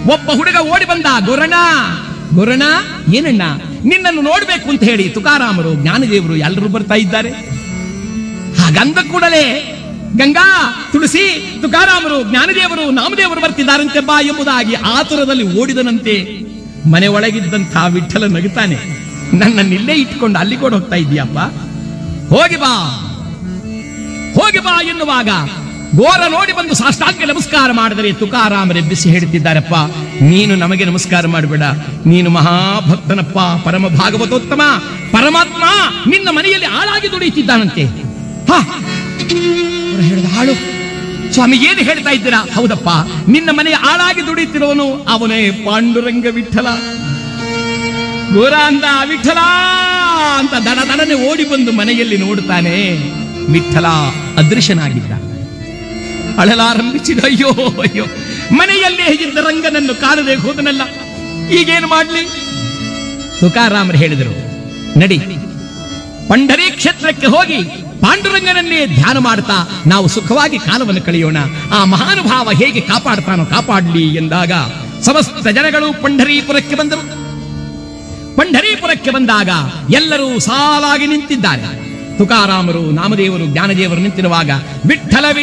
ಒಬ್ಬ ಹುಡುಗ ಓಡಿ ಬಂದ ಗುರಣ ಗುರಣ ಏನಣ್ಣ ನಿನ್ನನ್ನು ನೋಡ್ಬೇಕು ಅಂತ ಹೇಳಿ ತುಕಾರಾಮರು ಜ್ಞಾನದೇವರು ಎಲ್ಲರೂ ಬರ್ತಾ ಇದ್ದಾರೆ ಹಾಗಂದ ಕೂಡಲೇ ಗಂಗಾ ತುಳಸಿ ತುಕಾರಾಮರು ಜ್ಞಾನದೇವರು ನಾಮದೇವರು ಬರ್ತಿದ್ದಾರಂತೆ ಬಾ ಎಂಬುದಾಗಿ ಆತುರದಲ್ಲಿ ಓಡಿದನಂತೆ ಮನೆ ಒಳಗಿದ್ದಂಥ ವಿಠಲ ನಗುತ್ತಾನೆ ನನ್ನನ್ನಿಲ್ಲೇ ಇಟ್ಕೊಂಡು ಅಲ್ಲಿ ಕೂಡ ಹೋಗ್ತಾ ಇದೀಯಪ್ಪ ಹೋಗಿ ಬಾ ಹೋಗಿ ಬಾ ಎನ್ನುವಾಗ ಘೋರ ನೋಡಿ ಬಂದು ಸಾಷ್ಟಾಂಗ ನಮಸ್ಕಾರ ಮಾಡಿದರೆ ತುಕಾರಾಮರೆಬ್ಬಿಸಿ ಹೇಳ್ತಿದ್ದಾರಪ್ಪ ನೀನು ನಮಗೆ ನಮಸ್ಕಾರ ಮಾಡಬೇಡ ನೀನು ಮಹಾಭಕ್ತನಪ್ಪ ಪರಮ ಭಾಗವತೋತ್ತಮ ಪರಮಾತ್ಮ ನಿನ್ನ ಮನೆಯಲ್ಲಿ ಆಳಾಗಿ ದುಡಿಯುತ್ತಿದ್ದಾನಂತೆ ಹ ಅವ್ರು ಹೇಳಿದ ಹಾಳು ಸ್ವಾಮಿ ಏನು ಹೇಳ್ತಾ ಇದ್ದೀರಾ ಹೌದಪ್ಪ ನಿನ್ನ ಮನೆಯ ಆಳಾಗಿ ದುಡಿಯುತ್ತಿರುವನು ಅವನೇ ಪಾಂಡುರಂಗ ವಿಠಲ ಗೋರ ಅಂದ ವಿಠಲ ಅಂತ ದಡ ದಡನೆ ಓಡಿ ಬಂದು ಮನೆಯಲ್ಲಿ ನೋಡುತ್ತಾನೆ ವಿಠಲ ಅದೃಶ್ಯನಾಗಿದ್ದ ಅಳಲಾರಂಭಿಸಿದ ಅಯ್ಯೋ ಅಯ್ಯೋ ಮನೆಯಲ್ಲೇ ಇದ್ದ ರಂಗನನ್ನು ಕಾಣದೆ ಹೋದನಲ್ಲ ಈಗೇನು ಮಾಡ್ಲಿ ತುಕಾರಾಮರು ಹೇಳಿದರು ನಡಿ ಪಂಢರಿ ಕ್ಷೇತ್ರಕ್ಕೆ ಹೋಗಿ ಪಾಂಡುರಂಗನನ್ನೇ ಧ್ಯಾನ ಮಾಡ್ತಾ ನಾವು ಸುಖವಾಗಿ ಕಾಲವನ್ನು ಕಳೆಯೋಣ ಆ ಮಹಾನುಭಾವ ಹೇಗೆ ಕಾಪಾಡ್ತಾನೋ ಕಾಪಾಡ್ಲಿ ಎಂದಾಗ ಸಮಸ್ತ ಜನಗಳು ಪಂಢರೀಪುರಕ್ಕೆ ಬಂದರು ಪಂಢರೀಪುರಕ್ಕೆ ಬಂದಾಗ ಎಲ್ಲರೂ ಸಾಲಾಗಿ ನಿಂತಿದ್ದಾರೆ ತುಕಾರಾಮರು ನಾಮದೇವರು ಜ್ಞಾನದೇವರು ನಿಂತಿರುವಾಗ ವಿಠಲ